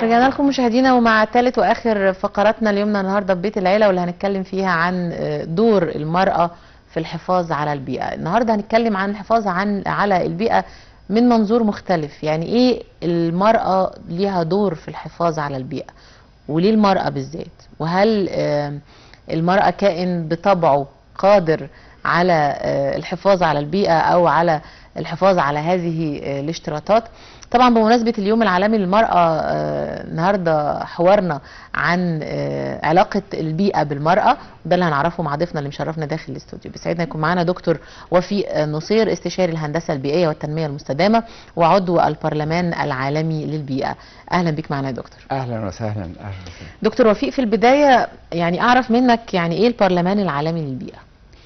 رجعنا لكم مشاهدينا ومع ثالث واخر فقراتنا اليومنا النهارده في بيت العيله واللي هنتكلم فيها عن دور المراه في الحفاظ على البيئه النهارده هنتكلم عن الحفاظ عن على البيئه من منظور مختلف يعني ايه المراه ليها دور في الحفاظ على البيئه وليه المراه بالذات وهل آه، المراه كائن بطبعه قادر على آه، الحفاظ على البيئه او على الحفاظ على هذه آه، الاشتراطات طبعا بمناسبة اليوم العالمي للمرأة آه، النهاردة حوارنا عن آه، علاقة البيئة بالمرأة وده اللي هنعرفه مع ضيفنا اللي مشرفنا داخل الاستوديو بيسعدنا يكون معانا دكتور وفيق آه، نصير استشاري الهندسة البيئية والتنمية المستدامة وعضو البرلمان العالمي للبيئة أهلا بك معنا يا دكتور اهلا وسهلا اهلا وسهلا دكتور وفيق في البداية يعني أعرف منك يعني إيه البرلمان العالمي للبيئة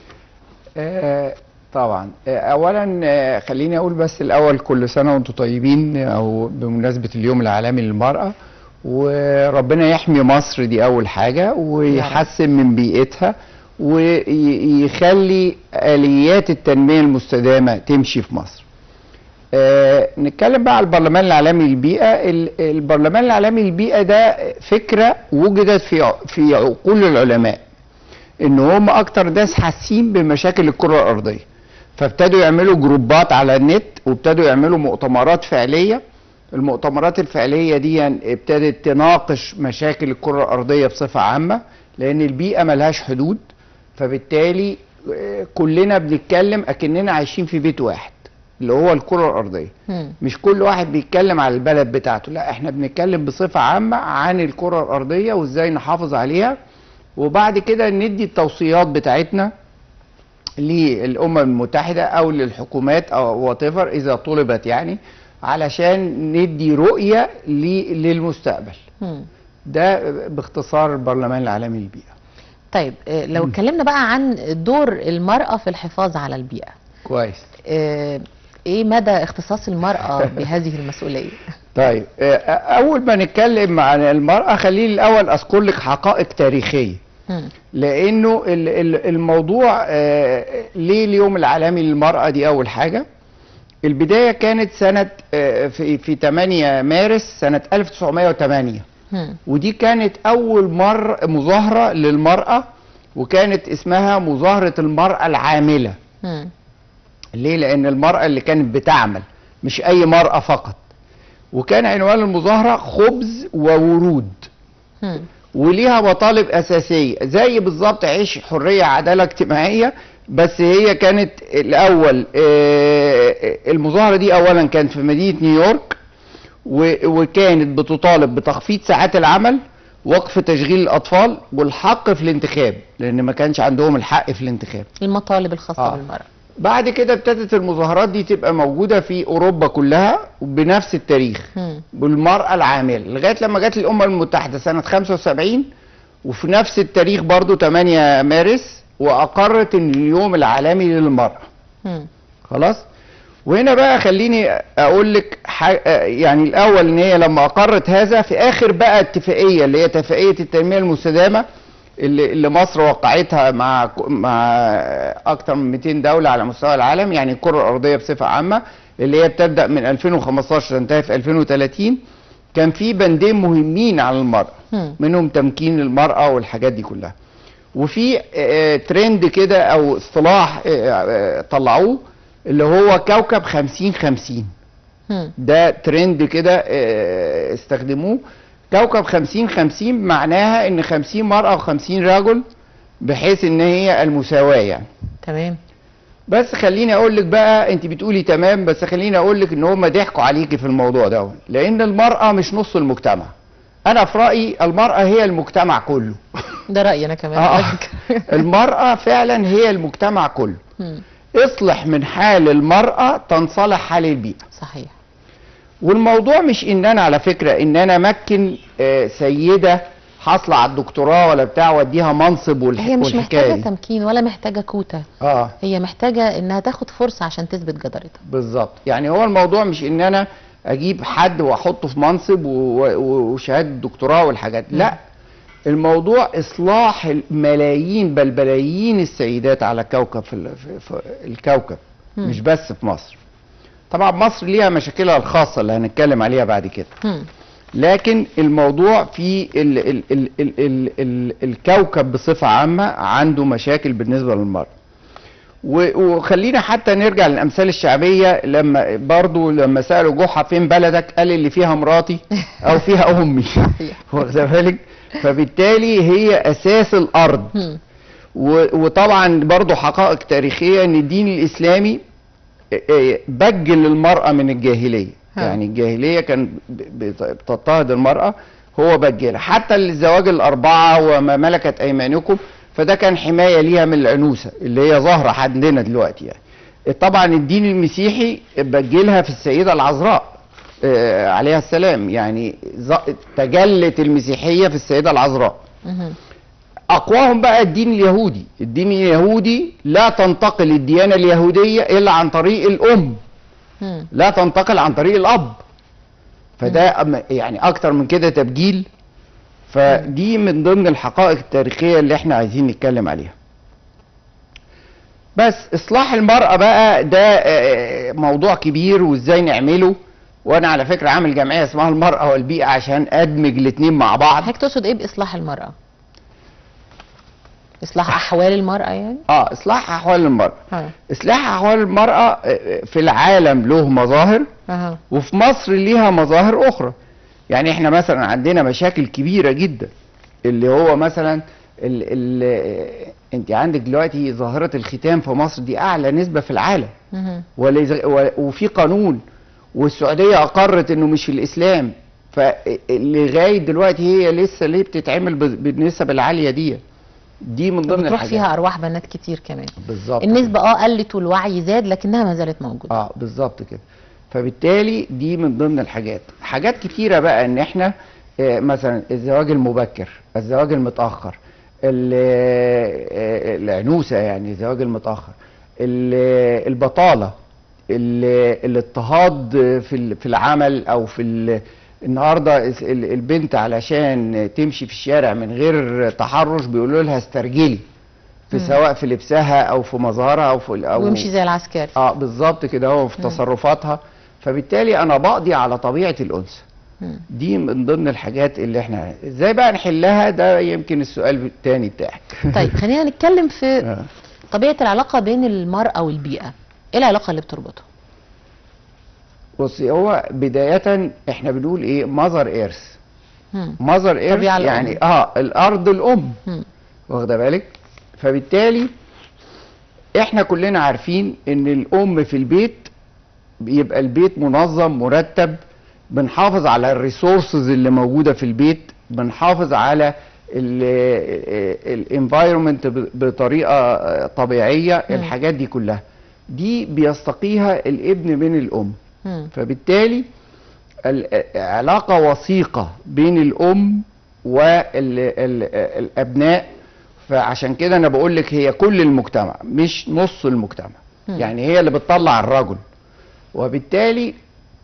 آه طبعا آه اولا آه خليني اقول بس الاول كل سنه وانتم طيبين او بمناسبه اليوم العالمي للمراه وربنا يحمي مصر دي اول حاجه ويحسن من بيئتها ويخلي اليات التنميه المستدامه تمشي في مصر آه نتكلم بقى على البرلمان العالمي للبيئه ال- البرلمان العالمي للبيئه ده فكره وجدت في ع- في عقول العلماء ان هم اكتر ناس حاسين بمشاكل الكره الارضيه فابتدوا يعملوا جروبات على النت وابتدوا يعملوا مؤتمرات فعليه المؤتمرات الفعليه دي ابتدت تناقش مشاكل الكره الارضيه بصفه عامه لان البيئه ملهاش حدود فبالتالي آه، كلنا بنتكلم اكننا عايشين في بيت واحد اللي هو الكره الارضيه مم. مش كل واحد بيتكلم على البلد بتاعته لا احنا بنتكلم بصفة عامة عن الكرة الأرضية وازاي نحافظ عليها وبعد كده ندي التوصيات بتاعتنا للأمم المتحدة أو للحكومات أو وات إذا طلبت يعني علشان ندي رؤية ل- للمستقبل مم. ده باختصار البرلمان العالمي للبيئة طيب آه، لو اتكلمنا بقى عن دور المرأة في الحفاظ على البيئة كويس آه، ايه مدى اختصاص المرأة بهذه المسؤولية؟ طيب آه، أول ما نتكلم عن المرأة خليني الأول أذكر لك حقائق تاريخية مم. لانه ال- ال- الموضوع آه، ليه اليوم العالمي للمراه دي اول حاجه البدايه كانت سنه آه، في في 8 مارس سنه 1908 مم. ودي كانت اول مره مظاهره للمراه وكانت اسمها مظاهره المراه العامله مم. ليه لان المراه اللي كانت بتعمل مش اي مراه فقط وكان عنوان المظاهره خبز وورود مم. وليها مطالب اساسيه زي بالظبط عيش حريه عداله اجتماعيه بس هي كانت الاول آه، المظاهره دي اولا كانت في مدينه نيويورك و- وكانت بتطالب بتخفيض ساعات العمل وقف تشغيل الاطفال والحق في الانتخاب لان ما كانش عندهم الحق في الانتخاب المطالب الخاصة آه. بالمرأة بعد كده ابتدت المظاهرات دي تبقى موجوده في اوروبا كلها بنفس التاريخ مم. بالمرأة العاملة لغاية لما جت الأمم المتحدة سنة 75 وفي نفس التاريخ برضو 8 مارس وأقرت إن اليوم العالمي للمرأة مم. خلاص وهنا بقى خليني أقول لك ح- يعني الأول إن هي لما أقرت هذا في آخر بقى اتفاقية اللي هي اتفاقية التنمية المستدامة اللي, اللي مصر وقعتها مع ك- مع أكثر من 200 دولة على مستوى العالم يعني الكرة الأرضية بصفة عامة اللي هي بتبدأ من 2015 تنتهي في 2030 كان في بندين مهمين على المرأة مم. منهم تمكين المرأة والحاجات دي كلها وفي آه، ترند كده او اصطلاح آه، آه، طلعوه اللي هو كوكب 50 50 مم. ده ترند كده آه، استخدموه كوكب 50 50 معناها ان 50 مرأة و50 رجل بحيث ان هي المساواة يعني تمام بس خليني اقول لك بقى انت بتقولي تمام بس خليني اقول لك ان هم ضحكوا عليكي في الموضوع ده لان المرأة مش نص المجتمع انا في رأيي المرأة هي المجتمع كله ده رأيي أنا كمان آه. على فكرة. المرأة فعلا هي المجتمع كله مم. اصلح من حال المرأة تنصلح حال البيئة صحيح والموضوع مش ان انا على فكرة ان انا امكن آه، سيدة حاصلة على الدكتوراه ولا بتاع واديها منصب والح... هي مش والحكاية محتاجة دي. تمكين ولا محتاجة كوتا اه هي محتاجة انها تاخد فرصة عشان تثبت جدارتها بالظبط يعني هو الموضوع مش ان انا اجيب حد واحطه في منصب و- و- وشهاده دكتوراه والحاجات دي. لا الموضوع اصلاح الملايين بل بلايين السيدات على كوكب في, ال- في, في الكوكب مم. مش بس في مصر طبعا مصر ليها مشاكلها الخاصه اللي هنتكلم عليها بعد كده مم. لكن الموضوع في ال ال ال ال ال ال الكوكب بصفة عامة عنده مشاكل بالنسبة للمرأة و- وخلينا حتى نرجع للأمثال الشعبية لما برضو لما سألوا جحا فين بلدك قال اللي فيها مراتي أو فيها أمي واخد بالك فبالتالي هي أساس الأرض مم. و- وطبعا برضو حقائق تاريخية ان الدين الاسلامي اه، اه، بجل المرأة من الجاهلية ها. يعني الجاهلية كان ب- بت- بتضطهد المرأة هو بجلها حتى الزواج الأربعة وما ملكت أيمانكم فده كان حماية ليها من العنوسة اللي هي ظاهرة عندنا دلوقتي يعني طبعا الدين المسيحي بجلها في السيدة العذراء اه، عليها السلام يعني ظ- تجلت المسيحية في السيدة العذراء مهم. اقواهم بقى الدين اليهودي الدين اليهودي لا تنتقل الديانه اليهوديه الا عن طريق الام مم. لا تنتقل عن طريق الاب فده أم- يعني اكتر من كده تبجيل فدي من ضمن الحقائق التاريخيه اللي احنا عايزين نتكلم عليها بس اصلاح المراه بقى ده آه، موضوع كبير وازاي نعمله وانا على فكره عامل جمعيه اسمها المراه والبيئه عشان ادمج الاتنين مع بعض حضرتك تقصد ايه باصلاح المرأة؟ اصلاح احوال المرأة يعني؟ اه اصلاح احوال المراه ها اصلاح احوال المراه آه، في العالم له مظاهر اها وفي مصر ليها مظاهر اخرى يعني احنا مثلا عندنا مشاكل كبيره جدا اللي هو مثلا ال ال آه، انت عندك دلوقتي ظاهره الختان في مصر دي اعلى نسبه في العالم مهم. ولز- و- وفي قانون والسعوديه اقرت انه مش في الاسلام فلغايه دلوقتي هي لسه ليه بتتعمل ب- بالنسب العاليه دي دي من ضمن بتروح الحاجات فيها ارواح بنات كتير كمان بالظبط النسبة اه قلت والوعي زاد لكنها ما زالت موجودة اه بالظبط كده فبالتالي دي من ضمن الحاجات حاجات كتيره بقى ان احنا آه، مثلا الزواج المبكر الزواج المتاخر ال- آه، العنوسه يعني الزواج المتاخر ال- البطاله ال- الاضطهاد في ال- في العمل او في ال- النهارده الس- ال- البنت علشان تمشي في الشارع من غير تحرش بيقولوا لها استرجلي في مم. سواء في لبسها او في مظهرها او في او ويمشي زي العسكري اه بالظبط كده هو في مم. تصرفاتها فبالتالي انا بقضي على طبيعه الانثى مم. دي من ضمن الحاجات اللي احنا ازاي بقى نحلها ده يمكن السؤال الثاني بتاعك طيب خلينا نتكلم في آه. طبيعة العلاقة بين المرأة والبيئة ايه العلاقة اللي بتربطهم؟ بصي هو بدايه احنا بنقول ايه ماذر ايرث مم. ماذر ايرث طبيعة الأم. يعني اه الارض الام مم. واخده بالك فبالتالي احنا كلنا عارفين ان الام في البيت بيبقى البيت منظم مرتب بنحافظ على الريسورسز اللي موجوده في البيت بنحافظ على الانفايرمنت بطريقه طبيعيه مم. الحاجات دي كلها دي بيستقيها الابن من الام مم. فبالتالي ال- علاقة وثيقة بين الأم والأبناء فعشان كده أنا بقول لك هي كل المجتمع مش نص المجتمع مم. يعني هي اللي بتطلع الرجل وبالتالي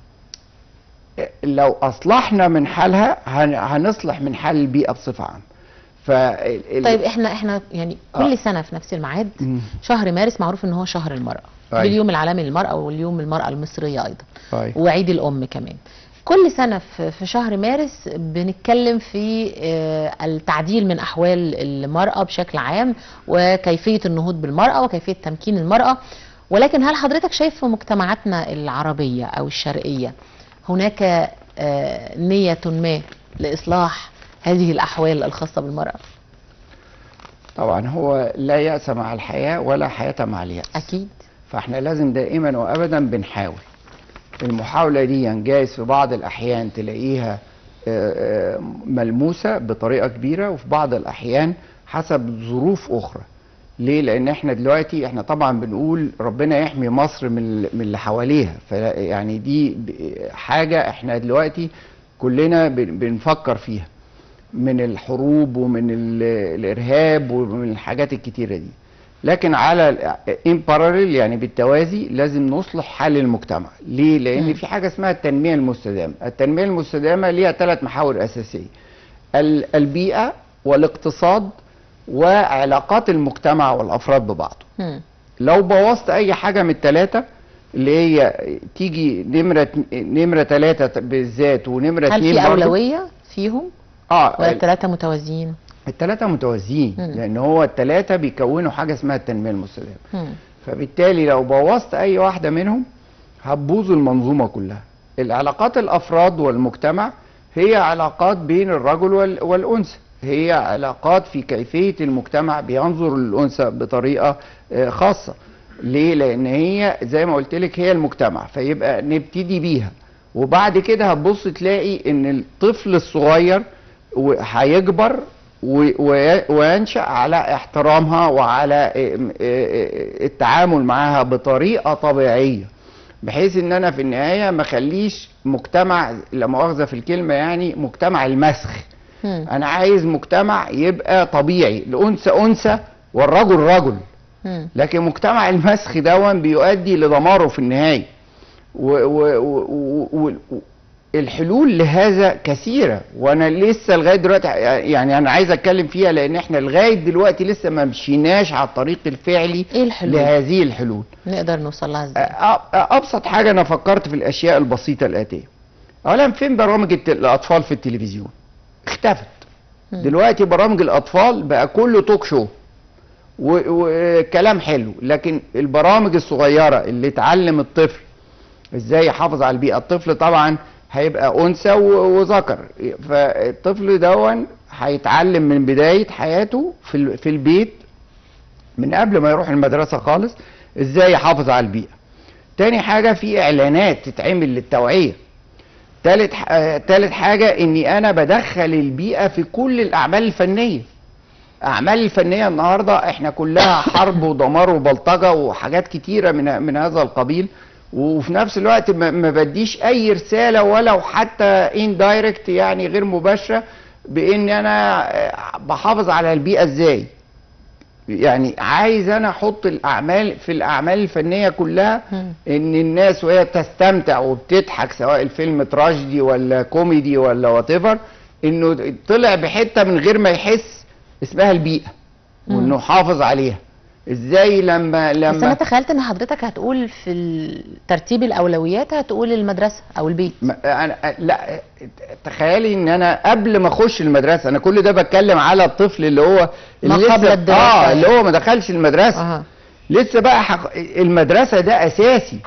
لو أصلحنا من حالها هن- هنصلح من حال البيئة بصفة عامة ف طيب احنا احنا يعني كل آه. سنة في نفس الميعاد مم. شهر مارس معروف ان هو شهر المرأة أيوة. باليوم العالمي للمرأة واليوم المرأة المصرية ايضا طيب. وعيد الام كمان كل سنة في في شهر مارس بنتكلم في آه، التعديل من أحوال المرأة بشكل عام وكيفية النهوض بالمرأة وكيفية تمكين المرأة ولكن هل حضرتك شايف في مجتمعاتنا العربية أو الشرقية هناك آه، نية ما لإصلاح هذه الأحوال الخاصة بالمرأة؟ طبعا هو لا يأس مع الحياة ولا حياة مع اليأس أكيد فاحنا لازم دائما وابدا بنحاول المحاولة دي جايز في بعض الأحيان تلاقيها آه، آه، ملموسة بطريقة كبيرة وفي بعض الأحيان حسب ظروف أخرى ليه؟ لأن احنا دلوقتي احنا طبعا بنقول ربنا يحمي مصر من ال- من اللي حواليها فيعني دي ب- حاجة احنا دلوقتي كلنا بن- بنفكر فيها من الحروب ومن ال- الإرهاب ومن الحاجات الكتيرة دي لكن على ان باراليل يعني بالتوازي لازم نصلح حال المجتمع ليه لان مم. في حاجه اسمها التنميه المستدامه التنميه المستدامه ليها ثلاث محاور اساسيه ال- البيئه والاقتصاد وعلاقات المجتمع والافراد ببعضه مم. لو بوظت اي حاجه من الثلاثه اللي هي تيجي نمره ات- نمره ثلاثه بالذات ونمره هل اثنين في برضو. اولويه فيهم اه ولا الثلاثه متوازيين الثلاثه متوازيين مم. لان هو الثلاثه بيكونوا حاجه اسمها التنميه المستدامه مم. فبالتالي لو بوظت اي واحده منهم هتبوظ المنظومه كلها العلاقات الافراد والمجتمع هي علاقات بين الرجل وال- والانثى هي علاقات في كيفيه المجتمع بينظر للانثى بطريقه آه، خاصه ليه لان هي زي ما قلت لك هي المجتمع فيبقى نبتدي بيها وبعد كده هتبص تلاقي ان الطفل الصغير و- هيكبر و- وي- وينشأ على احترامها وعلى ام- اه- التعامل معها بطريقة طبيعية بحيث ان انا في النهاية ما اخليش مجتمع لا مؤاخذة في الكلمة يعني مجتمع المسخ مم. انا عايز مجتمع يبقى طبيعي الانثى انثى والرجل رجل مم. لكن مجتمع المسخ دون بيؤدي لدماره في النهاية و و و و و الحلول لهذا كثيرة وانا لسه لغاية دلوقتي يعني انا عايز اتكلم فيها لان احنا لغاية دلوقتي لسه ما مشيناش على الطريق الفعلي ايه الحلول لهذه الحلول نقدر نوصل لها ازاي أ- ابسط حاجة انا فكرت في الاشياء البسيطة الاتية اولا فين برامج الت- الاطفال في التلفزيون اختفت مم. دلوقتي برامج الاطفال بقى كله توك شو و- وكلام حلو لكن البرامج الصغيره اللي تعلم الطفل ازاي يحافظ على البيئه الطفل طبعا هيبقى انثى و- وذكر فالطفل دون هيتعلم من بدايه حياته في ال- في البيت من قبل ما يروح المدرسه خالص ازاي يحافظ على البيئه تاني حاجه في اعلانات تتعمل للتوعيه تالت ح- آه، تالت حاجه اني انا بدخل البيئه في كل الاعمال الفنيه اعمال الفنيه النهارده احنا كلها حرب ودمار وبلطجه وحاجات كتيره من من هذا القبيل وفي نفس الوقت ما ما بديش اي رساله ولو حتى اندايركت يعني غير مباشره بان انا آه، بحافظ على البيئه ازاي يعني عايز انا احط الاعمال في الاعمال الفنيه كلها مم. ان الناس وهي تستمتع وبتضحك سواء الفيلم تراجيدي ولا كوميدي ولا وات انه طلع بحته من غير ما يحس اسمها البيئه مم. وانه حافظ عليها ازاي لما بس انا لما تخيلت ان حضرتك هتقول في ال- ترتيب الاولويات هتقول المدرسه او البيت ما- انا لا تخيلي ان انا قبل ما اخش المدرسه انا كل ده بتكلم على الطفل اللي هو ما اللي قبل لسه- الدراسة اه يعني. اللي هو ما دخلش المدرسه اها لسه بقى حق... المدرسة ده أساسي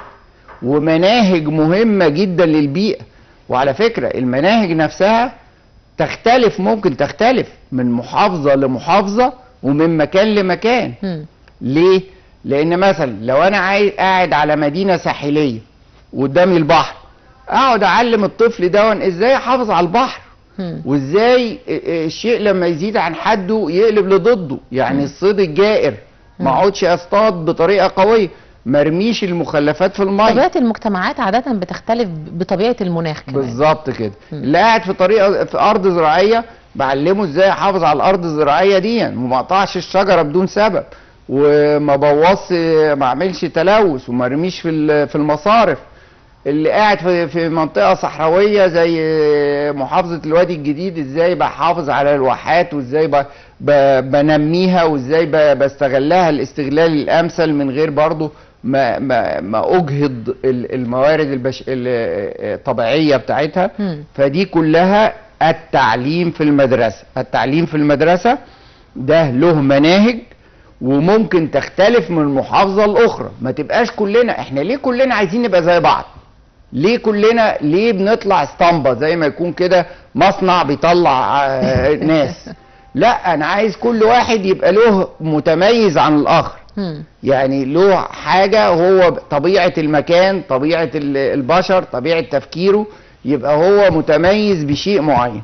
ومناهج مهمة جدا للبيئة وعلى فكرة المناهج نفسها تختلف ممكن تختلف من محافظة لمحافظة ومن مكان لمكان مم. ليه؟ لأن مثلا لو أنا عايز قاعد على مدينة ساحلية وقدامي البحر أقعد أعلم الطفل دون إزاي يحافظ على البحر مم. وازاي الشيء لما يزيد عن حده يقلب لضده يعني الصيد الجائر ما اقعدش اصطاد بطريقه قويه مرميش المخلفات في الميه طبيعه المجتمعات عاده بتختلف بطبيعه المناخ كمان بالظبط كده مم. اللي قاعد في طريقه في ارض زراعيه بعلمه ازاي يحافظ على الارض الزراعيه دي وما اقطعش الشجره بدون سبب وما بوظش ما اعملش تلوث وما ارميش في ال- في المصارف اللي قاعد في في منطقه صحراويه زي محافظه الوادي الجديد ازاي بحافظ على الواحات وازاي ب- ب- بنميها وازاي ب- بستغلها الاستغلال الامثل من غير برضو ما ما ما اجهض ال- الموارد البش... ال- الطبيعيه بتاعتها مم. فدي كلها التعليم في المدرسه التعليم في المدرسه ده له مناهج وممكن تختلف من محافظه لاخرى ما تبقاش كلنا احنا ليه كلنا عايزين نبقى زي بعض ليه كلنا ليه بنطلع اسطمبة زي ما يكون كده مصنع بيطلع آه، ناس لا انا عايز كل واحد يبقى له متميز عن الاخر مم. يعني له حاجة هو طبيعة المكان طبيعة ال- البشر طبيعة تفكيره يبقى هو متميز بشيء معين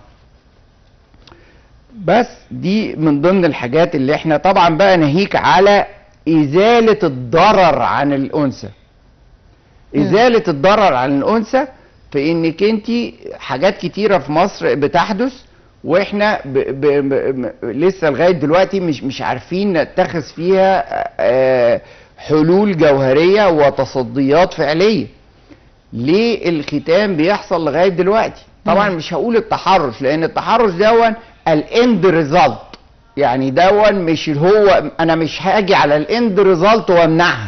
بس دي من ضمن الحاجات اللي احنا طبعا بقى ناهيك على ازالة الضرر عن الانثى مم. ازالة الضرر عن الانثى في انك انت حاجات كتيرة في مصر بتحدث واحنا ب ب ب ب لسه لغايه دلوقتي مش مش عارفين نتخذ فيها آه، حلول جوهريه وتصديات فعليه. ليه الختام بيحصل لغايه دلوقتي؟ طبعا مم. مش هقول التحرش لان التحرش دون الاند ريزلت يعني دون مش هو انا مش هاجي على الاند ريزلت وامنعها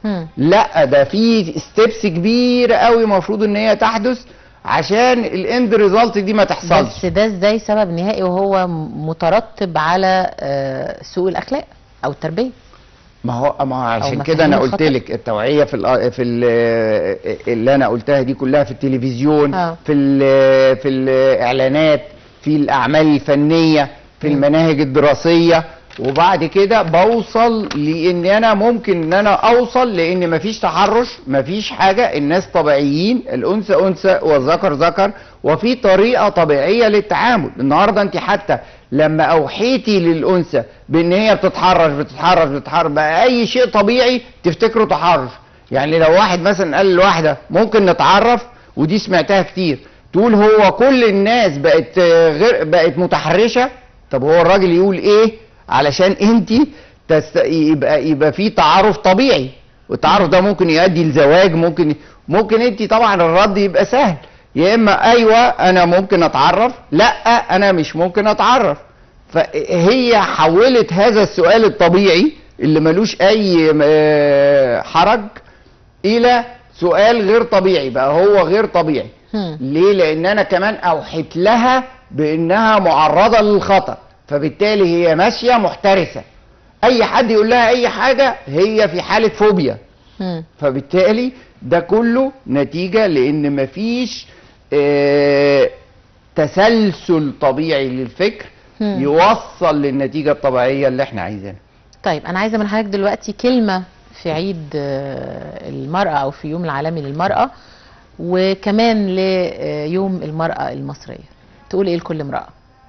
مم. لا ده في ستيبس كبيره قوي المفروض ان هي تحدث عشان الاند ريزلت دي ما تحصلش بس ده ازاي سبب نهائي وهو م- مترتب على آه، سوء الاخلاق او التربيه ما هو ما هو عشان مفاهيم كده انا قلت الخطأ. لك التوعيه في ال في ال اللي انا قلتها دي كلها في التلفزيون آه. في ال في الاعلانات في الاعمال الفنيه في مم. المناهج الدراسيه وبعد كده بوصل لان انا ممكن ان انا اوصل لان مفيش تحرش مفيش حاجه الناس طبيعيين الانثى انثى والذكر ذكر وفي طريقه طبيعيه للتعامل النهارده انت حتى لما اوحيتي للانثى بان هي بتتحرش بتتحرش بتتحرش بقى اي شيء طبيعي تفتكره تحرش يعني لو واحد مثلا قال لواحده ممكن نتعرف ودي سمعتها كتير تقول هو كل الناس بقت آه، غير بقت متحرشه طب هو الراجل يقول ايه علشان انت تست... يبقى يبقى في تعارف طبيعي والتعارف ده ممكن يؤدي لزواج ممكن ممكن انت طبعا الرد يبقى سهل يا اما ايوه انا ممكن اتعرف لا انا مش ممكن اتعرف فهي حولت هذا السؤال الطبيعي اللي ملوش اي آه، حرج الى سؤال غير طبيعي بقى هو غير طبيعي هم. ليه لان انا كمان اوحيت لها بانها معرضه للخطر فبالتالي هي ماشيه محترسه اي حد يقول لها اي حاجه هي في حاله فوبيا هم. فبالتالي ده كله نتيجه لان مفيش آه تسلسل طبيعي للفكر هم. يوصل للنتيجه الطبيعيه اللي احنا عايزينها طيب انا عايزه من حضرتك دلوقتي كلمه في عيد آه، المراه او في يوم العالمي للمراه وكمان ليوم المراه المصريه تقول ايه لكل امراه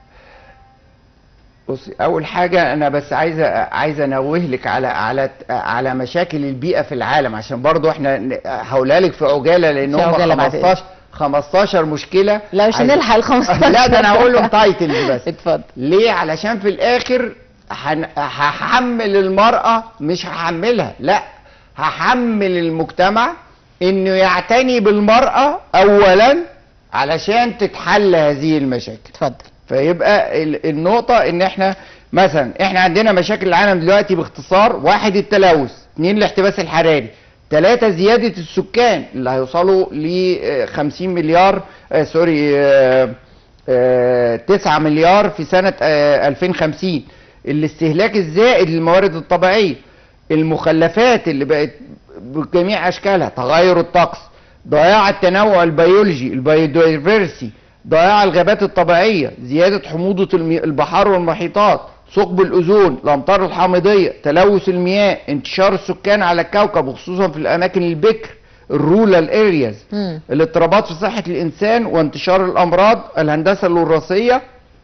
بصي اول حاجه انا بس عايزه عايزه انوه لك على على على مشاكل البيئه في العالم عشان برضو احنا ن- هقولها لك في عجاله لان في هم عجالة بعد 15 15 مشكله لا مش عايز- هنلحق ال 15 لا ده انا هقول لهم تايتلز بس اتفضل ليه علشان في الاخر هن- هحمل المرأة مش هحملها لا هحمل المجتمع انه يعتني بالمرأة اولا علشان تتحل هذه المشاكل اتفضل فيبقى ال- النقطة ان احنا مثلا احنا عندنا مشاكل العالم دلوقتي باختصار واحد التلوث اثنين الاحتباس الحراري ثلاثة زيادة السكان اللي هيوصلوا ل 50 مليار آه سوري آه آه 9 مليار في سنة آه 2050 الاستهلاك الزائد للموارد الطبيعية المخلفات اللي بقت بجميع اشكالها تغير الطقس ضياع التنوع البيولوجي البيودايفرسي ضياع الغابات الطبيعية زيادة حموضة المي- البحار والمحيطات ثقب الأوزون الأمطار الحامضية تلوث المياه انتشار السكان على الكوكب وخصوصا في الأماكن البكر الرولال ارياز مم. الاضطرابات في صحة الإنسان وانتشار الأمراض الهندسة الوراثية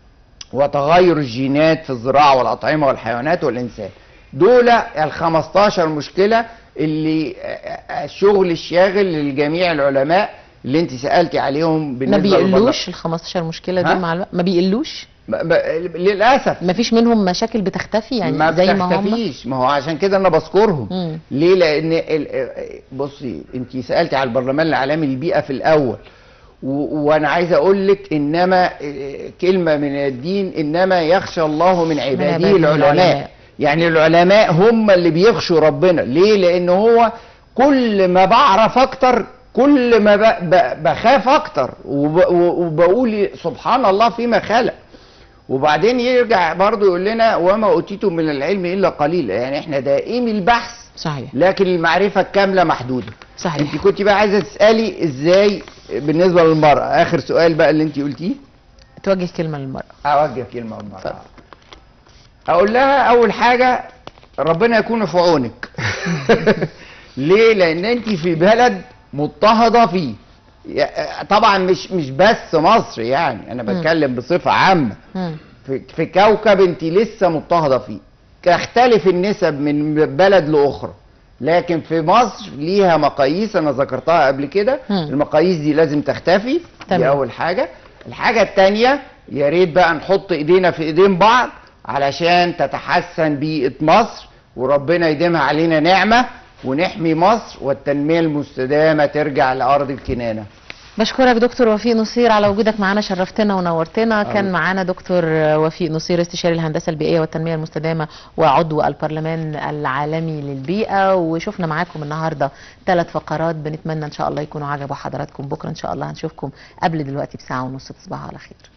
وتغير الجينات في الزراعة والأطعمة والحيوانات والإنسان دول ال 15 مشكلة اللي الشغل الشاغل للجميع العلماء اللي انت سألتي عليهم ما بالنسبة بيقلوش ال 15 مشكله ها؟ دي مع الوقت ما بيقلوش ب- ب- للأسف ما فيش منهم مشاكل بتختفي يعني ما زي ما هم بتختفيش ما هو عشان كده انا بذكرهم مم. ليه لان ال- بصي انت سالتي على البرلمان العالمي للبيئه في الاول و- وانا عايز اقول لك انما اه، كلمه من الدين انما يخشى الله من عباده عباده العلماء العلماء. يعني العلماء هم اللي بيخشوا ربنا ليه لان هو كل ما بعرف اكتر كل ما ب- ب- بخاف اكتر وب- وبقول سبحان الله فيما خلق وبعدين يرجع برضه يقول لنا وما اوتيتم من العلم الا قليلا يعني احنا دائم البحث صحيح لكن المعرفه الكامله محدوده صحيح انت كنت بقى عايزه تسالي ازاي بالنسبه للمراه اخر سؤال بقى اللي انت قلتيه توجه كلمه للمراه اوجه كلمه للمراه اقول لها اول حاجه ربنا يكون في عونك ليه لان انت في بلد مضطهده فيه يا- طبعا مش مش بس مصر يعني انا بتكلم بصفه عامه مم. في, في كوكب انت لسه مضطهده فيه تختلف النسب من بلد لاخرى لكن في مصر ليها مقاييس انا ذكرتها قبل كده مم. المقاييس دي لازم تختفي تمام. دي اول حاجه الحاجه الثانيه يا ريت بقى نحط ايدينا في ايدين بعض علشان تتحسن بيئه مصر وربنا يديمها علينا نعمه ونحمي مصر والتنميه المستدامه ترجع لارض الكنانه بشكرك دكتور وفيق نصير على وجودك معنا شرفتنا ونورتنا كان أهلا. معانا دكتور وفيق نصير استشاري الهندسه البيئيه والتنميه المستدامه وعضو البرلمان العالمي للبيئه وشفنا معاكم النهارده ثلاث فقرات بنتمنى ان شاء الله يكونوا عجبوا حضراتكم بكره ان شاء الله هنشوفكم قبل دلوقتي بساعه ونص تصبحوا على خير